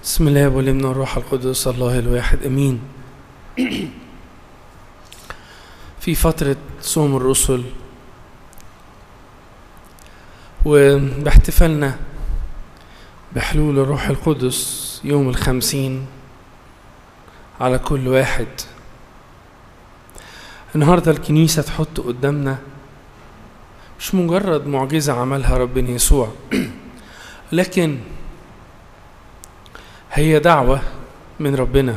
بسم الله والابن والروح القدس الله الواحد امين في فترة صوم الرسل وباحتفالنا بحلول الروح القدس يوم الخمسين على كل واحد النهاردة الكنيسة تحط قدامنا مش مجرد معجزة عملها ربنا يسوع لكن هي دعوة من ربنا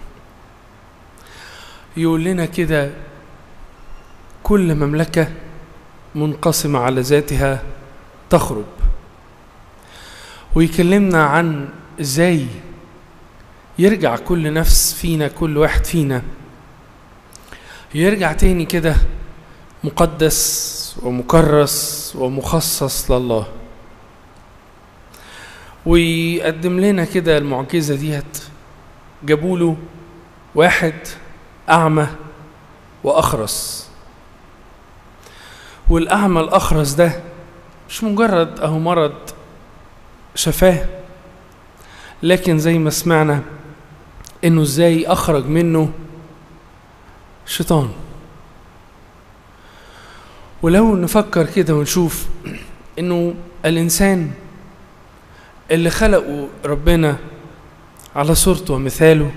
يقول لنا كده كل مملكة منقسمة على ذاتها تخرب ويكلمنا عن ازاي يرجع كل نفس فينا كل واحد فينا يرجع تاني كده مقدس ومكرس ومخصص لله ويقدم لنا كده المعجزة ديت جابوا له واحد أعمى وأخرس والأعمى الأخرس ده مش مجرد أهو مرض شفاه لكن زي ما سمعنا إنه إزاي أخرج منه شيطان ولو نفكر كده ونشوف إنه الإنسان اللي خلقه ربنا على صورته ومثاله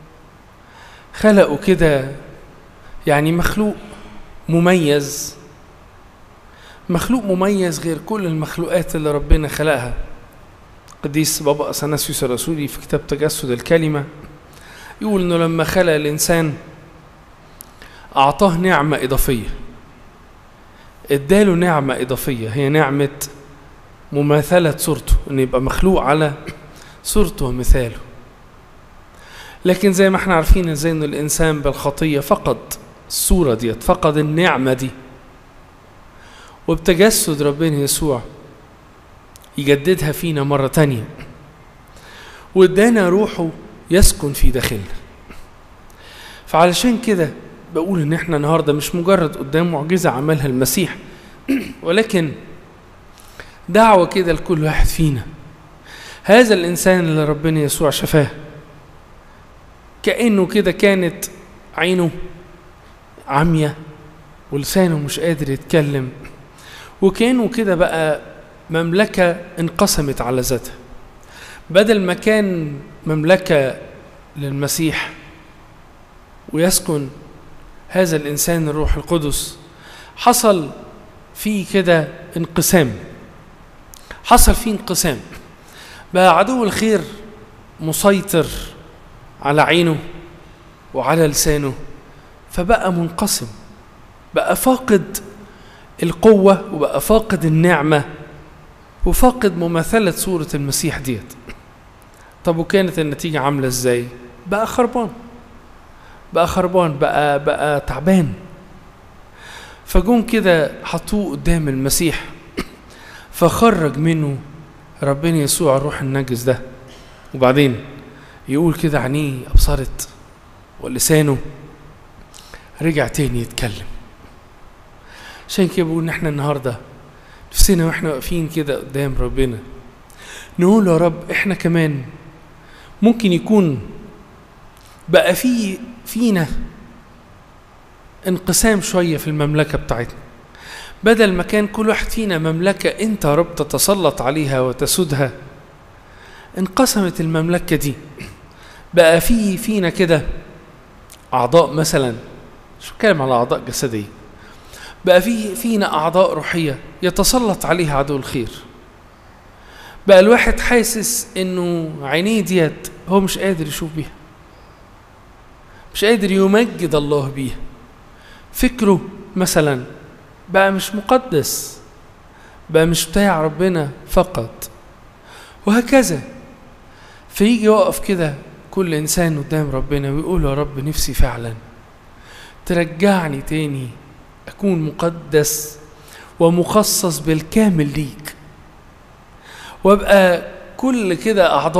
خلقه كده يعني مخلوق مميز مخلوق مميز غير كل المخلوقات اللي ربنا خلقها قديس بابا أثناسيوس الرسولي في كتاب تجسد الكلمة يقول إنه لما خلق الإنسان أعطاه نعمة إضافية اداله نعمة إضافية هي نعمة مماثلة صورته إنه يبقى مخلوق على صورته ومثاله لكن زي ما احنا عارفين ازاي ان الانسان بالخطية فقد الصورة ديت فقد النعمة دي وبتجسد ربنا يسوع يجددها فينا مرة تانية وادانا روحه يسكن في داخلنا فعلشان كده بقول ان احنا النهارده مش مجرد قدام معجزة عملها المسيح ولكن دعوة كده لكل واحد فينا هذا الإنسان اللي ربنا يسوع شفاه كأنه كده كانت عينه عمية ولسانه مش قادر يتكلم وكانه كده بقى مملكة انقسمت على ذاتها بدل ما كان مملكة للمسيح ويسكن هذا الإنسان الروح القدس حصل فيه كده انقسام حصل فيه انقسام بقى عدو الخير مسيطر على عينه وعلى لسانه فبقى منقسم بقى فاقد القوة وبقى فاقد النعمة وفاقد مماثلة صورة المسيح ديت طب وكانت النتيجة عاملة ازاي بقى خربان بقى خربان بقى بقى تعبان فجون كده حطوه قدام المسيح فخرج منه ربنا يسوع الروح النجس ده وبعدين يقول كده عينيه أبصرت ولسانه رجع تاني يتكلم عشان كده بقول ان احنا النهارده نفسنا واحنا واقفين كده قدام ربنا نقول يا رب احنا كمان ممكن يكون بقى في فينا انقسام شويه في المملكه بتاعتنا بدل ما كان كل واحد فينا مملكة أنت يا رب تتسلط عليها وتسودها انقسمت المملكة دي بقى في فينا كده أعضاء مثلا مش بتكلم على أعضاء جسدية بقى في فينا أعضاء روحية يتسلط عليها عدو الخير بقى الواحد حاسس إنه عينيه ديت هو مش قادر يشوف بيها مش قادر يمجد الله بيها فكره مثلا بقى مش مقدس بقى مش بتاع ربنا فقط وهكذا فيجي يقف كده كل انسان قدام ربنا ويقول يا رب نفسي فعلا ترجعني تاني اكون مقدس ومخصص بالكامل ليك وابقى كل كده اعضاء